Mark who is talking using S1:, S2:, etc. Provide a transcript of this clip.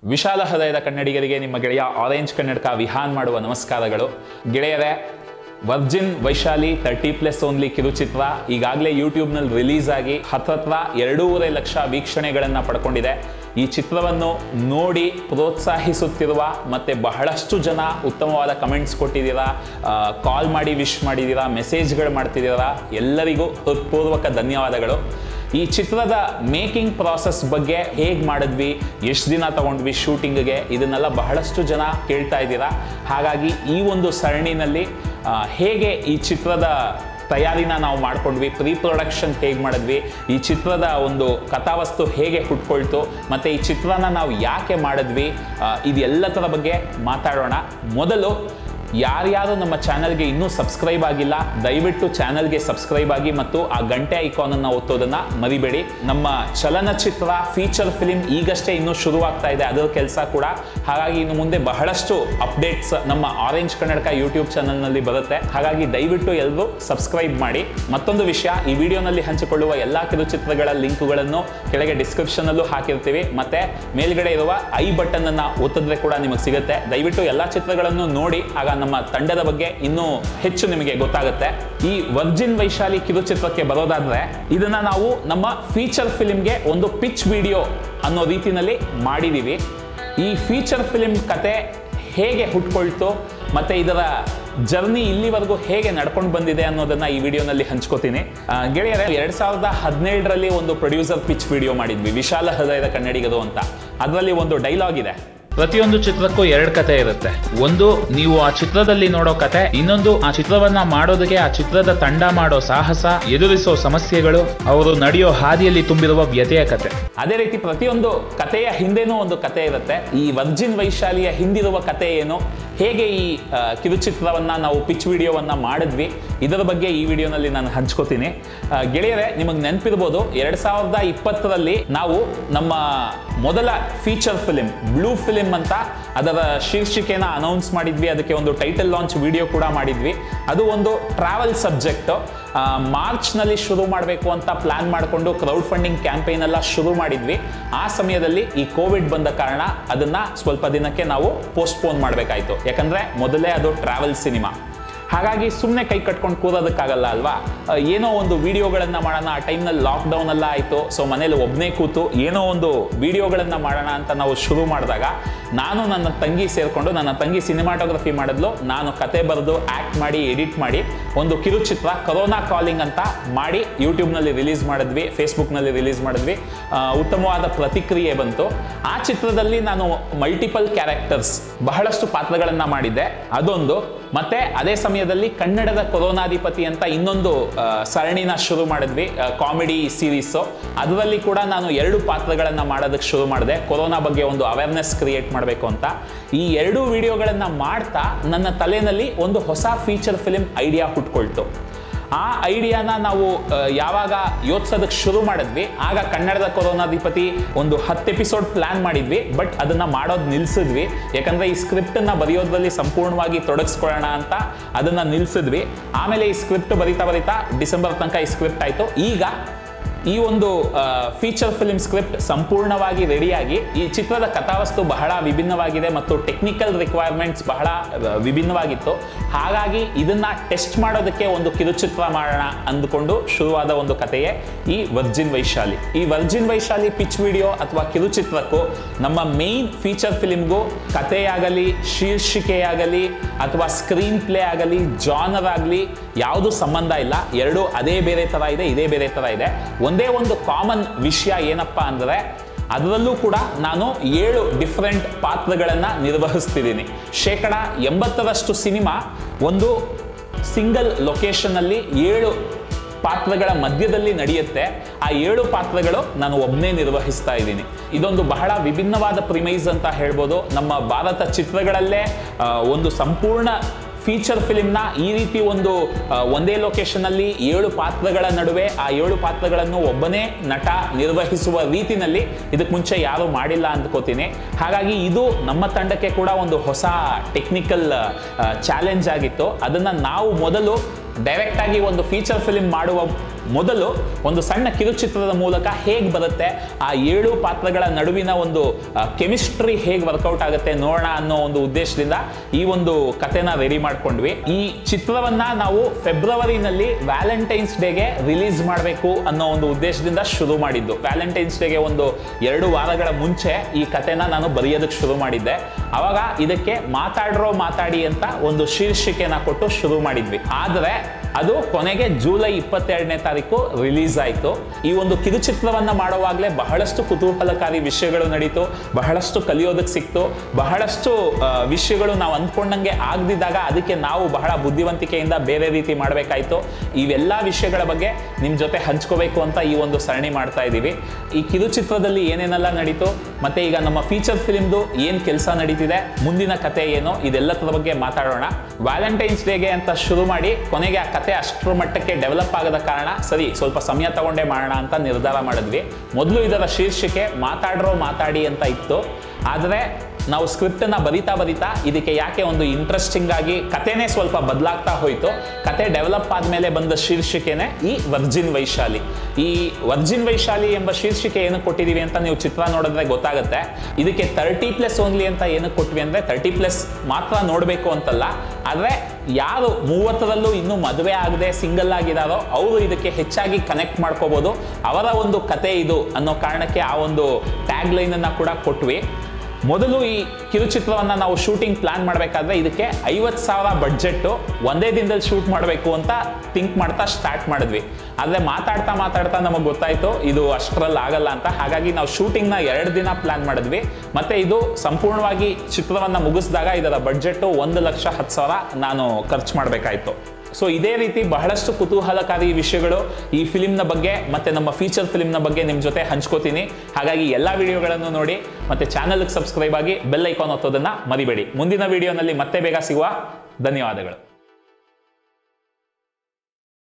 S1: ವಿಶಾಲ ಹೃದಯದ ಕನ್ನಡಿಗರಿಗೆ ನಿಮ್ಮ ಗೆಳೆಯ ಆರೆಂಜ್ ಕನ್ನಡಕ ವಿಹಾನ್ ಮಾಡುವ ನಮಸ್ಕಾರಗಳು ಗೆಳೆಯರೇ virgin Vaishali thirty plus only ಕಿರುಚಿತ್ರ ಈಗಾಗಲೇ ಯೂಟ್ಯೂಬ್ನಲ್ಲಿ ರಿಲೀಸ್ ಆಗಿ ಹತ್ತತ್ರ ಎರಡೂವರೆ ಲಕ್ಷ ವೀಕ್ಷಣೆಗಳನ್ನು ಪಡ್ಕೊಂಡಿದೆ ಈ ಚಿತ್ರವನ್ನು ನೋಡಿ ಪ್ರೋತ್ಸಾಹಿಸುತ್ತಿರುವ ಮತ್ತೆ ಬಹಳಷ್ಟು ಜನ ಉತ್ತಮವಾದ ಕಮೆಂಟ್ಸ್ ಕೊಟ್ಟಿದ್ದೀರಾ ಕಾಲ್ ಮಾಡಿ ವಿಶ್ ಮಾಡಿದ್ದೀರಾ ಮೆಸೇಜ್ಗಳು ಮಾಡ್ತಿದ್ದೀರಾ ಎಲ್ಲರಿಗೂ ಹೃತ್ಪೂರ್ವಕ ಧನ್ಯವಾದಗಳು ಈ ಚಿತ್ರದ ಮೇಕಿಂಗ್ ಪ್ರಾಸೆಸ್ ಬಗ್ಗೆ ಹೇಗೆ ಮಾಡಿದ್ವಿ ಎಷ್ಟು ದಿನ ತಗೊಂಡ್ವಿ ಶೂಟಿಂಗ್ಗೆ ಇದನ್ನೆಲ್ಲ ಬಹಳಷ್ಟು ಜನ ಕೇಳ್ತಾ ಇದ್ದೀರಾ ಹಾಗಾಗಿ ಈ ಒಂದು ಸರಣಿನಲ್ಲಿ ಆ, ಹೇಗೆ ಈ ಚಿತ್ರದ ತಯಾರಿನ ನಾವು ಮಾಡ್ಕೊಂಡ್ವಿ ಪ್ರೀ ಪ್ರೊಡಕ್ಷನ್ ಹೇಗೆ ಮಾಡಿದ್ವಿ ಈ ಚಿತ್ರದ ಒಂದು ಕಥಾವಸ್ತು ಹೇಗೆ ಹುಟ್ಕೊಳ್ತು ಮತ್ತು ಈ ಚಿತ್ರನ ನಾವು ಯಾಕೆ ಮಾಡಿದ್ವಿ ಆ, ಇದೆಲ್ಲದರ ಬಗ್ಗೆ ಮಾತಾಡೋಣ ಮೊದಲು ಯಾರ್ಯಾರು ನಮ್ಮ ಚಾನಲ್ಗೆ ಇನ್ನೂ ಸಬ್ಸ್ಕ್ರೈಬ್ ಆಗಿಲ್ಲ ದಯವಿಟ್ಟು ಚಾನಲ್ಗೆ ಸಬ್ಸ್ಕ್ರೈಬ್ ಆಗಿ ಮತ್ತು ಆ ಗಂಟೆ ಐಕಾನನ್ನು ಒತ್ತೋದನ್ನ ಮರಿಬೇಡಿ ನಮ್ಮ ಚಲನಚಿತ್ರ ಫೀಚರ್ ಫಿಲಿಂ ಈಗಷ್ಟೇ ಇನ್ನೂ ಶುರುವಾಗ್ತಾ ಇದೆ ಅದರ ಕೆಲಸ ಕೂಡ ಹಾಗಾಗಿ ಇನ್ನು ಮುಂದೆ ಬಹಳಷ್ಟು ಅಪ್ಡೇಟ್ಸ್ ನಮ್ಮ ಆರೆಂಜ್ ಕನ್ನಡಕ ಯೂಟ್ಯೂಬ್ ಚಾನಲ್ನಲ್ಲಿ ಬರುತ್ತೆ ಹಾಗಾಗಿ ದಯವಿಟ್ಟು ಎಲ್ಲರೂ ಸಬ್ಸ್ಕ್ರೈಬ್ ಮಾಡಿ ಮತ್ತೊಂದು ವಿಷಯ ಈ ವಿಡಿಯೋನಲ್ಲಿ ಹಂಚಿಕೊಳ್ಳುವ ಎಲ್ಲ ಕಿರುಚಿತ್ರಗಳ ಲಿಂಕ್ಗಳನ್ನು ಕೆಳಗೆ ಡಿಸ್ಕ್ರಿಪ್ಷನಲ್ಲೂ ಹಾಕಿರ್ತೀವಿ ಮತ್ತೆ ಮೇಲ್ಗಡೆ ಇರುವ ಐ ಬಟನ್ ಅನ್ನ ಒತ್ತಿದ್ರೆ ಕೂಡ ನಿಮಗೆ ಸಿಗುತ್ತೆ ದಯವಿಟ್ಟು ಎಲ್ಲ ಚಿತ್ರಗಳನ್ನು ನೋಡಿ ಆಗ ನಮ್ಮ ತಂಡದ ಬಗ್ಗೆ ಇನ್ನೂ ಹೆಚ್ಚು ನಿಮಗೆ ಗೊತ್ತಾಗುತ್ತೆ ಈ ವರ್ಜಿನ್ ವೈಶಾಲಿ ಕಿರುಚಿತ್ರಕ್ಕೆ ಬರೋದಾದ್ರೆ ಇದನ್ನ ನಾವು ನಮ್ಮ ಫೀಚರ್ ಫಿಲಿಂಗೆ ಒಂದು ಪಿಚ್ ವಿಡಿಯೋ ಅನ್ನೋ ರೀತಿನಲ್ಲಿ ಮಾಡಿದೀವಿ ಈ ಫೀಚರ್ ಫಿಲಿಂ ಕತೆ ಹೇಗೆ ಹುಟ್ಕೊಳ್ತು ಮತ್ತೆ ಇದರ ಜರ್ನಿ ಇಲ್ಲಿವರೆಗೂ ಹೇಗೆ ನಡ್ಕೊಂಡು ಬಂದಿದೆ ಅನ್ನೋದನ್ನ ಈ ವಿಡಿಯೋನಲ್ಲಿ ಹಂಚ್ಕೋತೀನಿ ಆ, ಗೆಳೆಯರೆ ಎರಡ್ ಸಾವಿರದ ಹದಿನೇಳರಲ್ಲಿ ಒಂದು ಪ್ರೊಡ್ಯೂಸರ್ ಪಿಚ್ ವಿಡಿಯೋ ಮಾಡಿದ್ವಿ ವಿಶಾಲ ಹೃದಯದ ಕನ್ನಡಿಗರು ಅಂತ ಅದರಲ್ಲಿ ಒಂದು ಡೈಲಾಗ್ ಇದೆ
S2: ಪ್ರತಿಯೊಂದು ಚಿತ್ರಕ್ಕೂ ಎರಡು ಕತೆ ಇರುತ್ತೆ ಒಂದು ನೀವು ಆ ಚಿತ್ರದಲ್ಲಿ ನೋಡೋ ಕತೆ ಇನ್ನೊಂದು ಆ ಚಿತ್ರವನ್ನ ಮಾಡೋದಕ್ಕೆ ಆ ಚಿತ್ರದ ತಂಡ ಮಾಡೋ ಸಾಹಸ ಎದುರಿಸೋ ಸಮಸ್ಯೆಗಳು ಅವರು ನಡೆಯೋ ಹಾದಿಯಲ್ಲಿ ತುಂಬಿರುವ ವ್ಯತೆಯ ಕತೆ
S1: ಅದೇ ರೀತಿ ಪ್ರತಿಯೊಂದು ಕಥೆಯ ಹಿಂದೆನೂ ಒಂದು ಕತೆ ಇರುತ್ತೆ ಈ ವರ್ಜಿನ್ ವೈಶಾಲಿಯ ಹಿಂದಿರುವ ಕತೆ ಏನು ಹೇಗೆ ಈ ಆ, ಕಿರುಚಿತ್ರವನ್ನ ನಾವು ಪಿಚ್ ವಿಡಿಯೋವನ್ನ ಮಾಡಿದ್ವಿ ಇದರ ಬಗ್ಗೆ ಈ ವಿಡಿಯೋನಲ್ಲಿ ನಾನು ಹಂಚ್ಕೋತೀನಿ ಆ, ಗೆಳೆಯರೆ ನಿಮಗೆ ನೆನಪಿರ್ಬೋದು ಎರಡ್ ಸಾವಿರದ ಇಪ್ಪತ್ತರಲ್ಲಿ ನಾವು ನಮ್ಮ ಮೊದಲ ಫೀಚರ್ ಫಿಲಿಂ ಬ್ಲೂ ಫಿಲಿಂ ಅಂತ ಅದರ ಶೀರ್ಷಿಕೆನ ಅನೌನ್ಸ್ ಮಾಡಿದ್ವಿ ಅದಕ್ಕೆ ಒಂದು ಟೈಟಲ್ ಲಾಂಚ್ ವಿಡಿಯೋ ಕೂಡ ಮಾಡಿದ್ವಿ ಅದು ಒಂದು ಟ್ರಾವೆಲ್ ಸಬ್ಜೆಕ್ಟ್ ಮಾರ್ಚ್ನಲ್ಲಿ ಶುರು ಮಾಡಬೇಕು ಅಂತ ಪ್ಲಾನ್ ಮಾಡಿಕೊಂಡು ಕ್ರೌಡ್ ಫಂಡಿಂಗ್ ಕ್ಯಾಂಪೇನ್ ಎಲ್ಲ ಶುರು ಮಾಡಿದ್ವಿ ಆ ಸಮಯದಲ್ಲಿ ಈ ಕೋವಿಡ್ ಬಂದ ಕಾರಣ ಅದನ್ನ ಸ್ವಲ್ಪ ದಿನಕ್ಕೆ ನಾವು ಪೋಸ್ಟ್ಪೋನ್ ಮಾಡಬೇಕಾಯ್ತು ಯಾಕಂದ್ರೆ ಮೊದಲೇ ಅದು ಟ್ರಾವೆಲ್ ಸಿನಿಮಾ ಹಾಗಾಗಿ ಸುಮ್ಮನೆ ಕೈ ಕಟ್ಕೊಂಡು ಕೂರೋದಕ್ಕಾಗಲ್ಲ ಅಲ್ವಾ ಆ, ಏನೋ ಒಂದು ವಿಡಿಯೋಗಳನ್ನು ಮಾಡೋಣ ಆ ಟೈಮ್ನಲ್ಲಿ ಲಾಕ್ಡೌನ್ ಎಲ್ಲ ಆಯಿತು ಸೊ ಮನೇಲಿ ಒಬ್ಬನೇ ಕೂತು ಏನೋ ಒಂದು ವಿಡಿಯೋಗಳನ್ನು ಮಾಡೋಣ ಅಂತ ನಾವು ಶುರು ಮಾಡಿದಾಗ ನಾನು ನನ್ನ ತಂಗಿ ಸೇರಿಕೊಂಡು ನನ್ನ ತಂಗಿ ಸಿನಿಮಾಟೋಗ್ರಫಿ ಮಾಡಿದ್ಲು ನಾನು ಕತೆ ಬರೆದು ಆ್ಯಕ್ಟ್ ಮಾಡಿ ಎಡಿಟ್ ಮಾಡಿ ಒಂದು ಕಿರುಚಿತ್ರ ಕೊರೋನಾ ಕಾಲಿಂಗ್ ಅಂತ ಮಾಡಿ ಯೂಟ್ಯೂಬ್ನಲ್ಲಿ ರಿಲೀಸ್ ಮಾಡಿದ್ವಿ ಫೇಸ್ಬುಕ್ನಲ್ಲಿ ರಿಲೀಸ್ ಮಾಡಿದ್ವಿ ಆ, ಉತ್ತಮವಾದ ಪ್ರತಿಕ್ರಿಯೆ ಬಂತು ಆ ಚಿತ್ರದಲ್ಲಿ ನಾನು ಮಲ್ಟಿಪಲ್ ಕ್ಯಾರೆಕ್ಟರ್ಸ್ ಬಹಳಷ್ಟು ಪಾತ್ರಗಳನ್ನು ಮಾಡಿದ್ದೆ ಅದೊಂದು ಮತ್ತೆ ಅದೇ ಸಮಯದಲ್ಲಿ ಕನ್ನಡದ ಕೊರೋನಾಧಿಪತಿ ಅಂತ ಇನ್ನೊಂದು ಆ, ಸರಣಿನ ಶುರು ಮಾಡಿದ್ವಿ ಕಾಮಿಡಿ ಸೀರೀಸು ಅದರಲ್ಲಿ ಕೂಡ ನಾನು ಎರಡು ಪಾತ್ರಗಳನ್ನು ಮಾಡೋದಕ್ಕೆ ಶುರು ಮಾಡಿದೆ ಕೊರೋನಾ ಬಗ್ಗೆ ಒಂದು ಅವೇರ್ನೆಸ್ ಕ್ರಿಯೇಟ್ ಮಾಡಬೇಕು ಅಂತ ಈ ಎರಡು ವಿಡಿಯೋಗಳನ್ನು ಮಾಡ್ತಾ ನನ್ನ ತಲೆಯಲ್ಲಿ ಒಂದು ಹೊಸ ಫೀಚರ್ ಫಿಲಿಂ ಐಡಿಯಾ ಹುಟ್ಕೊಳ್ತು ಆ ಐಡಿಯಾನ ನಾವು ಆ, ಯಾವಾಗ ಯೋಚಿಸೋದಕ್ಕೆ ಶುರು ಮಾಡಿದ್ವಿ ಆಗ ಕನ್ನಡದ ಕೊರೋನಾಧಿಪತಿ ಒಂದು ಹತ್ತು ಎಪಿಸೋಡ್ ಪ್ಲಾನ್ ಮಾಡಿದ್ವಿ ಬಟ್ ಅದನ್ನ ಮಾಡೋದು ನಿಲ್ಸಿದ್ವಿ ಯಾಕಂದ್ರೆ ಈ ಸ್ಕ್ರಿಪ್ಟ್ ಅನ್ನ ಬರೆಯೋದ್ರಲ್ಲಿ ಸಂಪೂರ್ಣವಾಗಿ ತೊಡಗಿಸ್ಕೊಳ್ಳೋಣ ಅಂತ ಅದನ್ನ ನಿಲ್ಸಿದ್ವಿ ಆಮೇಲೆ ಈ ಸ್ಕ್ರಿಪ್ಟ್ ಬರಿತಾ ಬರಿತಾ ಡಿಸೆಂಬರ್ ತನಕ ಈ ಸ್ಕ್ರಿಪ್ಟ್ ಆಯ್ತು ಈಗ ಈ ಒಂದು ಫೀಚರ್ ಫಿಲ್ಮ್ ಸ್ಕ್ರಿಪ್ಟ್ ಸಂಪೂರ್ಣವಾಗಿ ರೆಡಿಯಾಗಿ ಈ ಚಿತ್ರದ ಕಥಾವಸ್ತು ಬಹಳ ವಿಭಿನ್ನವಾಗಿದೆ ಮತ್ತು ಟೆಕ್ನಿಕಲ್ ರಿಕ್ವೈರ್ಮೆಂಟ್ಸ್ ಬಹಳ ಆ, ವಿಭಿನ್ನವಾಗಿತ್ತು ಹಾಗಾಗಿ ಇದನ್ನ ಟೆಸ್ಟ್ ಮಾಡೋದಕ್ಕೆ ಒಂದು ಕಿರುಚಿತ್ರ ಮಾಡೋಣ ಅಂದುಕೊಂಡು ಶುರುವಾದ ಒಂದು ಕಥೆಯೇ ಈ ವರ್ಜಿನ್ ವೈಶಾಲಿ ಈ ವರ್ಜಿನ್ ವೈಶಾಲಿ ಪಿಚ್ ವಿಡಿಯೋ ಅಥವಾ ಕಿರುಚಿತ್ರಕ್ಕೂ ನಮ್ಮ ಮೇನ್ ಫೀಚರ್ ಫಿಲಿಮ್ಗೂ ಕಥೆಯಾಗಲಿ ಶೀರ್ಷಿಕೆಯಾಗಲಿ ಅಥವಾ ಸ್ಕ್ರೀನ್ ಪ್ಲೇ ಆಗಲಿ ಜಾನರ್ ಆಗಲಿ ಯಾವುದು ಸಂಬಂಧ ಇಲ್ಲ ಎರಡು ಅದೇ ಬೇರೆ ಥರ ಇದೆ ಇದೇ ಬೇರೆ ಥರ ಇದೆ ಒಂದೇ ಒಂದು ಕಾಮನ್ ವಿಷಯ ಏನಪ್ಪಾ ಅಂದರೆ ಅದರಲ್ಲೂ ಕೂಡ ನಾನು ಏಳು ಡಿಫ್ರೆಂಟ್ ಪಾತ್ರಗಳನ್ನು ನಿರ್ವಹಿಸ್ತಿದ್ದೀನಿ ಶೇಕಡ ಎಂಬತ್ತರಷ್ಟು ಸಿನಿಮಾ ಒಂದು ಸಿಂಗಲ್ ಲೊಕೇಶನ್ನಲ್ಲಿ ಏಳು ಪಾತ್ರಗಳ ಮಧ್ಯದಲ್ಲಿ ನಡೆಯುತ್ತೆ ಆ ಏಳು ಪಾತ್ರಗಳು ನಾನು ಒಬ್ಬನೇ ನಿರ್ವಹಿಸ್ತಾ ಇದ್ದೀನಿ ಇದೊಂದು ಬಹಳ ವಿಭಿನ್ನವಾದ ಪ್ರಿಮೈಸ್ ಅಂತ ಹೇಳ್ಬೋದು ನಮ್ಮ ಭಾರತ ಚಿತ್ರಗಳಲ್ಲೇ ಆ, ಒಂದು ಸಂಪೂರ್ಣ ಫೀಚರ್ ಫಿಲಿಮ್ನ ಈ ರೀತಿ ಒಂದು ಆ, ಒಂದೇ ಲೊಕೇಶನ್ನಲ್ಲಿ ಏಳು ಪಾತ್ರಗಳ ನಡುವೆ ಆ ಏಳು ಪಾತ್ರಗಳನ್ನು ಒಬ್ಬನೇ ನಟ ನಿರ್ವಹಿಸುವ ರೀತಿನಲ್ಲಿ ಇದಕ್ಕೆ ಮುಂಚೆ ಯಾರು ಮಾಡಿಲ್ಲ ಅಂದ್ಕೋತೀನಿ ಹಾಗಾಗಿ ಇದು ನಮ್ಮ ತಂಡಕ್ಕೆ ಕೂಡ ಒಂದು ಹೊಸ ಟೆಕ್ನಿಕಲ್ ಚಾಲೆಂಜ್ ಆಗಿತ್ತು ಅದನ್ನು ನಾವು ಮೊದಲು ಡೈರೆಕ್ಟ್ ಆಗಿ ಒಂದು ಫೀಚರ್ ಫಿಲಿಮ್ ಮಾಡುವ ಮೊದಲು ಒಂದು ಸಣ್ಣ ಕಿರುಚಿತ್ರದ ಮೂಲಕ ಹೇಗೆ ಬರುತ್ತೆ ಆ ಏಳು ಪಾತ್ರಗಳ ನಡುವಿನ ಒಂದು ಕೆಮಿಸ್ಟ್ರಿ ಹೇಗೆ ವರ್ಕೌಟ್ ಆಗುತ್ತೆ ನೋಡೋಣ ಅನ್ನೋ ಒಂದು ಉದ್ದೇಶದಿಂದ ಈ ಒಂದು ಕಥೆನ ರೆಡಿ ಮಾಡ್ಕೊಂಡ್ವಿ ಈ ಚಿತ್ರವನ್ನ ನಾವು ಫೆಬ್ರವರಿನಲ್ಲಿ ವ್ಯಾಲೆಂಟೈನ್ಸ್ ಡೇಗೆ ರಿಲೀಸ್ ಮಾಡಬೇಕು ಅನ್ನೋ ಒಂದು ಉದ್ದೇಶದಿಂದ ಶುರು ಮಾಡಿದ್ದು ವ್ಯಾಲೆಂಟೈನ್ಸ್ ಡೇಗೆ ಒಂದು ಎರಡು ವಾರಗಳ ಮುಂಚೆ ಈ ಕಥೆನ ನಾನು ಬರೆಯೋದಕ್ಕೆ ಶುರು ಮಾಡಿದ್ದೆ ಅವಾಗ ಇದಕ್ಕೆ ಮಾತಾಡ್ರೋ ಮಾತಾಡಿ ಅಂತ ಒಂದು ಶೀರ್ಷಿಕೆನ ಕೊಟ್ಟು ಶುರು ಮಾಡಿದ್ವಿ ಆದರೆ ಅದು ಕೊನೆಗೆ ಜೂಲೈ ಇಪ್ಪತ್ತೆರಡನೇ ತಾರೀಕು ರಿಲೀಸ್ ಆಯಿತು ಈ ಒಂದು ಕಿರುಚಿತ್ರವನ್ನ ಮಾಡುವಾಗಲೇ ಬಹಳಷ್ಟು ಕುತೂಹಲಕಾರಿ ವಿಷಯಗಳು ನಡೀತು ಬಹಳಷ್ಟು ಕಲಿಯೋದಕ್ಕೆ ಸಿಕ್ತು ಬಹಳಷ್ಟು ಆ, ವಿಷಯಗಳು ನಾವು ಅಂದ್ಕೊಂಡಂಗೆ ಆಗದಿದ್ದಾಗ ಅದಕ್ಕೆ ನಾವು ಬಹಳ ಬುದ್ಧಿವಂತಿಕೆಯಿಂದ ಬೇರೆ ರೀತಿ ಮಾಡಬೇಕಾಯ್ತು ಇವೆಲ್ಲ ವಿಷಯಗಳ ಬಗ್ಗೆ ನಿಮ್ಮ ಜೊತೆ ಹಂಚ್ಕೋಬೇಕು ಅಂತ ಈ ಒಂದು ಸರಣಿ ಮಾಡ್ತಾ ಇದ್ದೀವಿ ಈ ಕಿರುಚಿತ್ರದಲ್ಲಿ ಏನೇನೆಲ್ಲ ನಡೀತು ಮತ್ತೆ ಈಗ ನಮ್ಮ ಫೀಚರ್ ಫಿಲ್ಮ್ದು ಏನು ಕೆಲಸ ನಡೀತಿದೆ ಮುಂದಿನ ಕತೆ ಏನು ಇದೆಲ್ಲದರ ಬಗ್ಗೆ ಮಾತಾಡೋಣ ವ್ಯಾಲೆಂಟೈನ್ಸ್ ಡೇಗೆ ಅಂತ ಶುರು ಮಾಡಿ ಕೊನೆಗೆ ಆ ಕತೆ ಅಷ್ಟರ ಮಟ್ಟಕ್ಕೆ ಡೆವಲಪ್ ಆಗದ ಕಾರಣ ಸರಿ ಸ್ವಲ್ಪ ಸಮಯ ತಗೊಂಡೇ ಮಾಡೋಣ ಅಂತ ನಿರ್ಧಾರ ಮಾಡಿದ್ವಿ ಮೊದಲು ಇದರ ಶೀರ್ಷಿಕೆ ಮಾತಾಡ್ರೋ ಮಾತಾಡಿ ಅಂತ ಇತ್ತು ಆದರೆ ನಾವು ಸ್ಕ್ರಿಪ್ಟನ್ನ ಬರಿತಾ ಬರಿತಾ ಇದಕ್ಕೆ ಯಾಕೆ ಒಂದು ಇಂಟ್ರೆಸ್ಟಿಂಗ್ ಆಗಿ ಕತೆನೇ ಸ್ವಲ್ಪ ಬದಲಾಗ್ತಾ ಹೋಯಿತು ಕತೆ ಡೆವಲಪ್ ಆದಮೇಲೆ ಬಂದ ಶೀರ್ಷಿಕೆನೆ ಈ ವರ್ಜಿನ್ ವೈಶಾಲಿ ಈ ವರ್ಜಿನ್ ವೈಶಾಲಿ ಎಂಬ ಶೀರ್ಷಿಕೆ ಏನಕ್ಕೆ ಕೊಟ್ಟಿದ್ದೀವಿ ಅಂತ ನೀವು ಚಿತ್ರ ನೋಡಿದ್ರೆ ಗೊತ್ತಾಗುತ್ತೆ ಇದಕ್ಕೆ ತರ್ಟಿ ಪ್ಲಸ್ ಓನ್ಲಿ ಅಂತ ಏನಕ್ಕೆ ಕೊಟ್ವಿ ಅಂದರೆ ತರ್ಟಿ ಪ್ಲಸ್ ಮಾತ್ರ ನೋಡಬೇಕು ಅಂತಲ್ಲ ಆದರೆ ಯಾರು ಮೂವತ್ತರಲ್ಲೂ ಇನ್ನೂ ಮದುವೆ ಆಗದೆ ಸಿಂಗಲ್ ಆಗಿದಾರೋ ಅವರು ಇದಕ್ಕೆ ಹೆಚ್ಚಾಗಿ ಕನೆಕ್ಟ್ ಮಾಡ್ಕೋಬೋದು ಅವರ ಒಂದು ಕತೆ ಇದು ಅನ್ನೋ ಕಾರಣಕ್ಕೆ ಆ ಒಂದು ಟ್ಯಾಗ್ ಲೈನನ್ನು ಕೂಡ ಕೊಟ್ವಿ ಮೊದಲು ಈ ಕಿರುಚಿತ್ರವನ್ನು ನಾವು ಶೂಟಿಂಗ್ ಪ್ಲಾನ್ ಮಾಡಬೇಕಾದ್ರೆ ಇದಕ್ಕೆ ಐವತ್ತು ಸಾವಿರ ಬಡ್ಜೆಟ್ಟು ಒಂದೇ ದಿನದಲ್ಲಿ ಶೂಟ್ ಮಾಡಬೇಕು ಅಂತ ಥಿಂಕ್ ಮಾಡ್ತಾ ಸ್ಟಾರ್ಟ್ ಮಾಡಿದ್ವಿ ಆದರೆ ಮಾತಾಡ್ತಾ ಮಾತಾಡ್ತಾ ನಮಗೆ ಗೊತ್ತಾಯಿತು ಇದು ಅಷ್ಟರಲ್ಲಿ ಆಗಲ್ಲ ಅಂತ ಹಾಗಾಗಿ ನಾವು ಶೂಟಿಂಗ್ನ ಎರಡು ದಿನ ಪ್ಲಾನ್ ಮಾಡಿದ್ವಿ ಮತ್ತೆ ಇದು ಸಂಪೂರ್ಣವಾಗಿ ಚಿತ್ರವನ್ನು ಮುಗಿಸಿದಾಗ ಇದರ ಬಡ್ಜೆಟ್ಟು ಒಂದು ಲಕ್ಷ ಹತ್ತು ಸಾವಿರ ನಾನು ಖರ್ಚು ಮಾಡಬೇಕಾಯಿತು ಸೊ ಇದೇ ರೀತಿ ಬಹಳಷ್ಟು ಕುತೂಹಲಕಾರಿ ವಿಷಯಗಳು ಈ ಫಿಲಿಮ್ನ ಬಗ್ಗೆ ಮತ್ತೆ ನಮ್ಮ ಫೀಚರ್ ಫಿಲಿಮ್ನ ಬಗ್ಗೆ ನಿಮ್ಮ ಜೊತೆ ಹಂಚ್ಕೋತೀನಿ ಹಾಗಾಗಿ ಎಲ್ಲ ವಿಡಿಯೋಗಳನ್ನು ನೋಡಿ ಮತ್ತೆ ಚಾನಲ್ಗೆ ಸಬ್ಸ್ಕ್ರೈಬ್ ಆಗಿ ಬೆಲ್ ಐಕಾನ್ ಒತ್ತೋದನ್ನ ಮರಿಬೇಡಿ ಮುಂದಿನ ವಿಡಿಯೋನಲ್ಲಿ ಮತ್ತೆ ಬೇಗ ಸಿಗುವ ಧನ್ಯವಾದಗಳು